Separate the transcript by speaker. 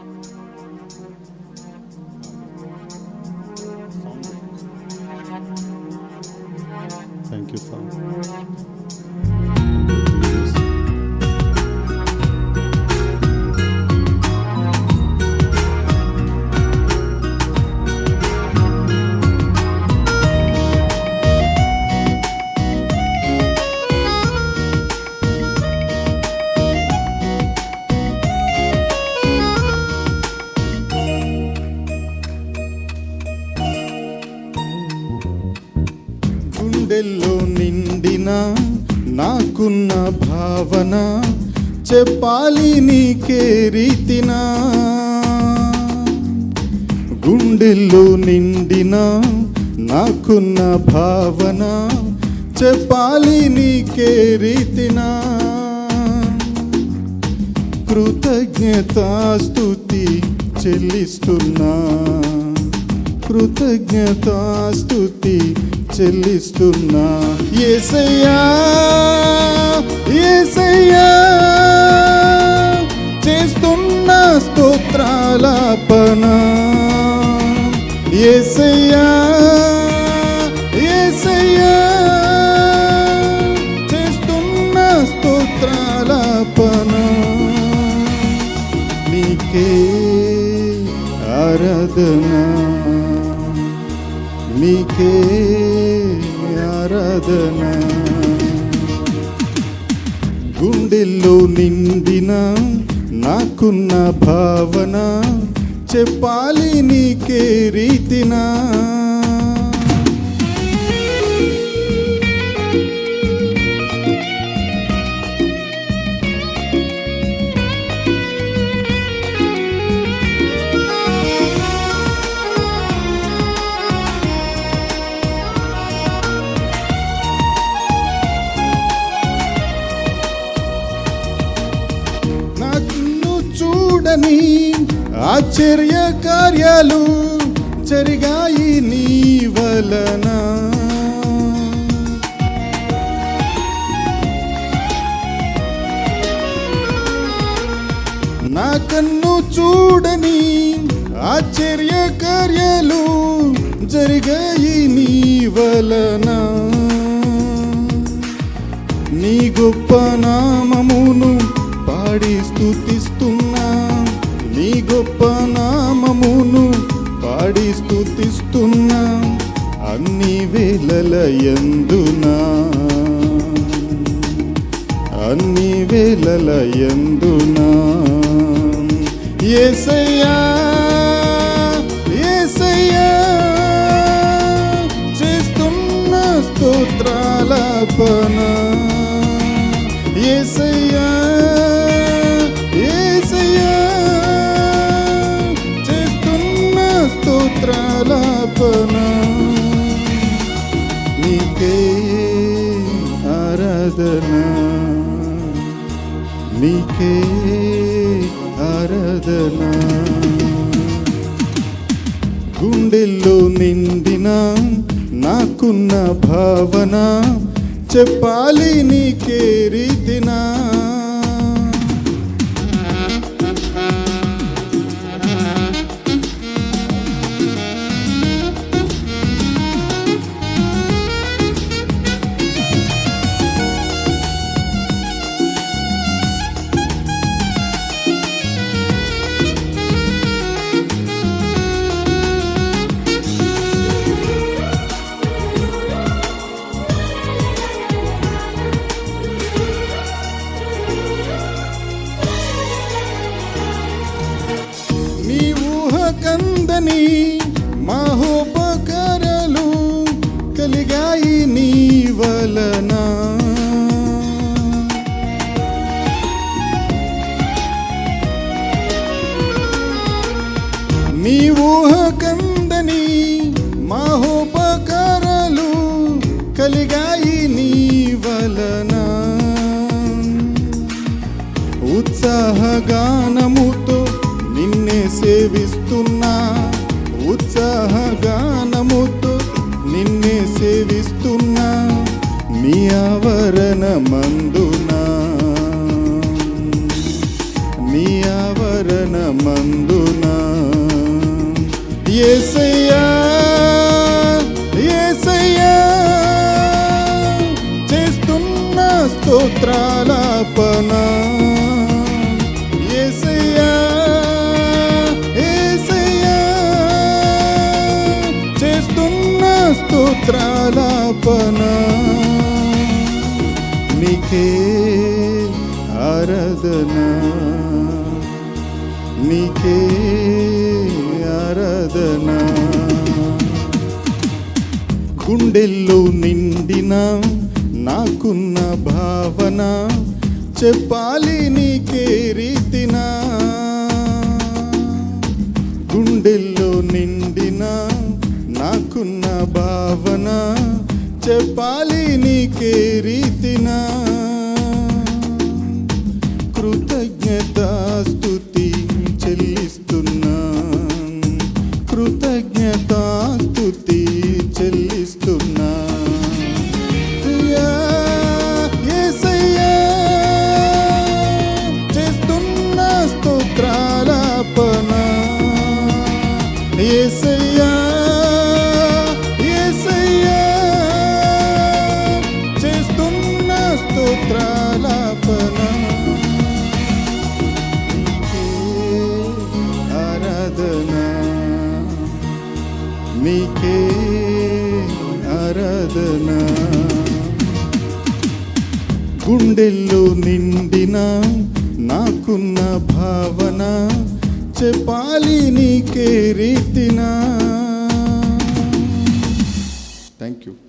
Speaker 1: thank you father గుండెల్లో నిండిన నాకున్న భావన చెప్పాలి నీకే రీతినా గుండెల్లో నిండిన నాకున్న భావన చెప్పాలి నీకే రీతినా కృతజ్ఞతాస్తుతి చెల్లిస్తున్నా కృతజ్ఞతాస్తుతి చెల్లిస్తున్నా ఏసయ్యా ఏసయ్యా చేస్తున్న స్తోత్రాలాపన ఏసయ్యా ఏసయ్యా చేస్తున్న స్తోత్రాలాపన నీకే ఆరాధన నీకే ఆరాధన గుండెల్లో నిండిన నాకున్న భావన చెప్పాలి నీకే రీతినా నన్ను చూడని ఆశ్చర్య కార్యాలు జరిగాయి నీ వలన నా కన్ను చూడని ఆశ్చర్య కార్యాలు జరిగాయి నీ వలన నీ గొప్ప నామమును పాడి స్తుతిస్తున్నా నీ గొప్ప నామమును పాడి స్తుతిస్తున్నా అన్ని వేళల ఎందునా అన్ని వేళల ఎందునా ఏసయ్యా ఏసయ్యా చేస్తున్న స్తోత్రాలాపన ఏసయ్యా ఏసయ్యా చేస్తున్న స్తోత్రాలాపన నీకే ఆరాధన నీకే ఆరాధన గుండెల్లో నిండిన నాకున్న భావన చెప్పాలి నీకే రీతినా నీ ఊహ కందని మహోపకారాలు కలిగాయి నీ వలన నీ ఊహ కందని మహోపకారాలు కలిగాయి నీ వలన ఉత్సాహగానముతో నిన్నే సేవిస్తున్నా ఉత్సాహగానముతో నిన్నే సేవిస్తున్నా నీ ఆవరణ మందునా నీ నీ ఆవరణ మందున ఏసయ్యా ఏసయ్యా చేస్తున్న స్తోత్రాలాపన ఏసయ్యా ఏసయ్యా చేస్తున్న స్తోత్రాలాపన నీకే ఆరాధన నీకే ఆరాధన గుండెల్లో నిండిన నాకున్న భావన చెప్పాలి నీకే రీతినా గుండెల్లో నిండిన నాకున్న భావన చెప్పాలి నీకే రీతినా కృతజ్ఞతాస్తుతి చెల్లిస్తున్నా కృతజ్ఞతాస్తుతి చెల్లిస్తున్నా ప్రియా యేసయ్యా, చేస్తున్న స్తోత్రాలాపన యేసయ్యా, యేసయ్యా, చేస్తున్న స్తోత్రాలాపన నీకే ఆరాధన నీకే ఆరాధన గుండెల్లో నిండిన నాకున్న భావన చెప్పాలి నీకే రీతినా థ్యాంక్ యూ